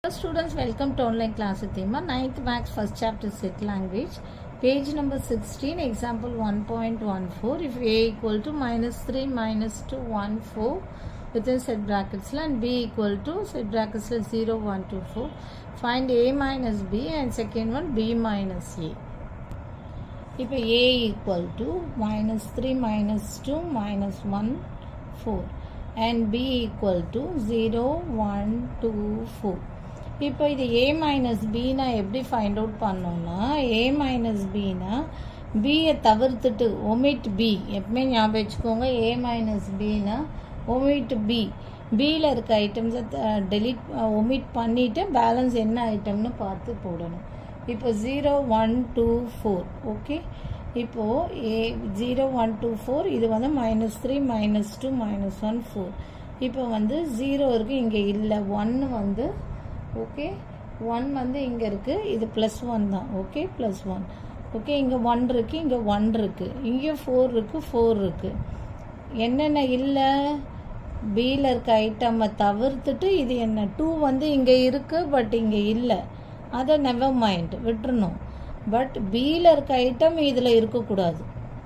Hello students, welcome to online class with Emma. 9th Max first chapter set language. Page number 16, example 1.14. If a equal to minus 3 minus 2, 1, 4 within set brackets and b equal to set brackets 0, 1, 2, 4. Find a minus b and second one b minus a. இப்போ a equal to minus 3 minus 2 minus 1 4 and b equal to 0 1 2 4 இப்போ இது a minus பினா எப்படி find out பண்ணோம்னா a minus பினா பியை தவிர்த்துட்டு omit B எப்பவுமே ஞாபகம் வச்சுக்கோங்க a மைனஸ் பினா ஒமிட் பி பியில் இருக்க ஐட்டம்ஸை டெலீட் ஒமிட் பண்ணிவிட்டு பேலன்ஸ் என்ன ஐட்டம்னு பார்த்து போடணும் இப்போ zero one two four okay இப்போது A zero one two four இது வந்து minus three minus two minus one four இப்போ வந்து ஜீரோ இருக்குது இங்கே இல்லை ஒன்று வந்து ஓகே ஒன் வந்து இங்கே இருக்குது இது ப்ளஸ் ஒன் தான் ஓகே ப்ளஸ் ஒன் ஓகே இங்கே ஒன் இருக்குது இங்கே ஒன் இருக்குது இங்கேயும் ஃபோர் இருக்குது ஃபோர் இருக்குது என்னென்ன இல்லை பியில் இருக்க ஐட்டமை தவிர்த்துட்டு இது என்ன டூ வந்து இங்கே இருக்குது பட் இங்கே இல்லை அதை நெவர் மைண்ட் விட்டுறணும் பட் பியில் இருக்க ஐட்டம் இதில் இருக்கக்கூடாது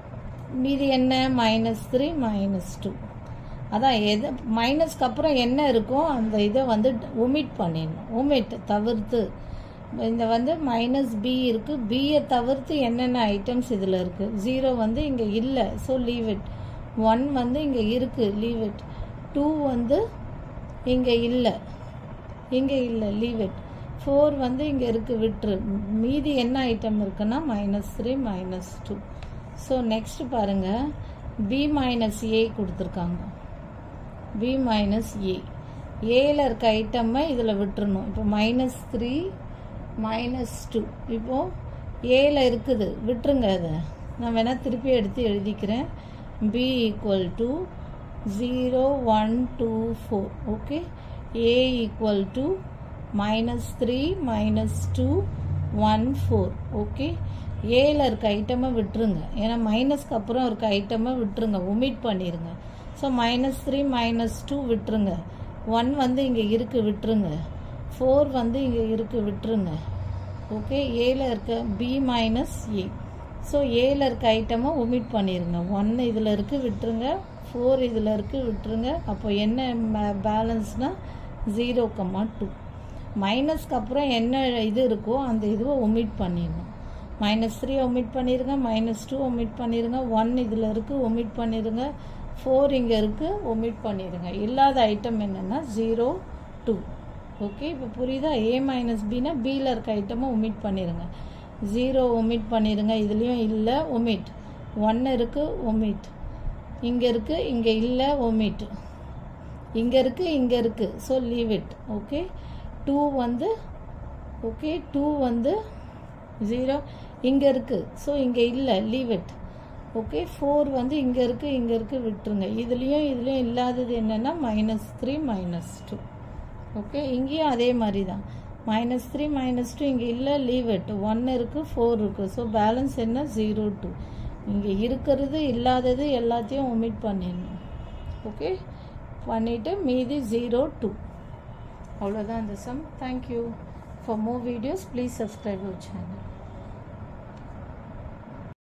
இது என்ன மைனஸ் த்ரீ மைனஸ் டூ அதான் எது மைனஸ்க்கு அப்புறம் என்ன இருக்கோ அந்த இதை வந்து ஒமிட் பண்ணிடணும் ஒமிட் தவிர்த்து இந்த வந்து மைனஸ் பி இருக்குது பியை தவிர்த்து என்னென்ன ஐட்டம்ஸ் இதில் இருக்குது ஜீரோ வந்து இங்கே இல்லை ஸோ லீவ் இட் ஒன் வந்து இங்கே இருக்குது லீவ் இட் டூ வந்து இங்கே இல்லை இங்கே இல்லை லீவ் இட் ஃபோர் வந்து இங்கே இருக்குது விட்டுரு மீதி என்ன ஐட்டம் இருக்குன்னா minus three minus two so next பாருங்கள் பி மைனஸ் ஏ கொடுத்துருக்காங்க பி மைனஸ் ஏ ஏல இருக்க ஐட்டம்மை இதில் விட்டுறணும் இப்போ மைனஸ் த்ரீ மைனஸ் டூ இப்போது ஏல இருக்குது விட்டுருங்க அதை நான் வேணால் திருப்பி எடுத்து எழுதிக்கிறேன் B equal to zero one two four okay A equal to minus three minus two one four okay ஏல இருக்க ஐட்டமை விட்டுருங்க ஏன்னா மைனஸ்க்கு அப்புறம் இருக்க ஐட்டமை விட்டுருங்க ஒமிட் பண்ணிடுங்க so minus three minus two விட்டுருங்க ஒன் வந்து இங்கே இருக்குது விட்டுருங்க ஃபோர் வந்து இங்கே இருக்குது விட்டுருங்க ஓகே ஏல இருக்க பி மைனஸ் ஏ ஸோ ஏல இருக்க ஐட்டமை ஒமிட் பண்ணிடுங்க ஒன்று இதில் இருக்குது விட்டுருங்க ஃபோர் இதில் இருக்குது விட்டுருங்க அப்போ என்ன பேலன்ஸ்னால் ஜீரோ கம்மா டூ மைனஸ்க்கு அப்புறம் என்ன இது இருக்கோ அந்த இதுவை ஒமிட் பண்ணிடணும் மைனஸ் த்ரீ ஒமிட் பண்ணிடுங்க மைனஸ் டூ ஒமிட் பண்ணிடுங்க ஒன் இதில் இருக்குது ஒமிட் பண்ணிடுங்க ஃபோர் இங்கே இருக்குது ஒமிட் பண்ணிடுங்க இல்லாத ஐட்டம் என்னென்னா ஜீரோ டூ ஓகே இப்போ புரியுதா ஏ மைனஸ் பினா பியில் இருக்க ஐட்டமை ஒமிட் பண்ணிடுங்க ஜீரோ ஒமிட் பண்ணிடுங்க இதுலேயும் இல்லை ஒமிட் ஒன்று இருக்குது ஒமிட் இங்கே இருக்குது இங்கே இல்லை ஒமிட் இங்கே இருக்குது இங்கே இருக்குது so leave it okay two வந்து ஓகே டூ வந்து ஜீரோ இங்கே இருக்குது ஸோ இங்கே இல்லை லீவ் இட் ஓகே ஃபோர் வந்து இங்கே இருக்குது இங்கே இருக்குது விட்டுருங்க இதுலேயும் இதுலேயும் இல்லாதது என்னென்னா minus three minus two okay இங்கேயும் அதே மாதிரி தான் மைனஸ் த்ரீ மைனஸ் டூ இங்கே இல்லை லீவ் இட் ஒன் இருக்குது ஃபோர் இருக்குது ஸோ பேலன்ஸ் என்ன ஜீரோ டூ இங்கே இருக்கிறது இல்லாதது எல்லாத்தையும் ஒமிட் பண்ணிடணும் ஓகே பண்ணிவிட்டு மீதி ஜீரோ டூ அவ்வளோதான் இந்த sum thank you for more videos please subscribe our channel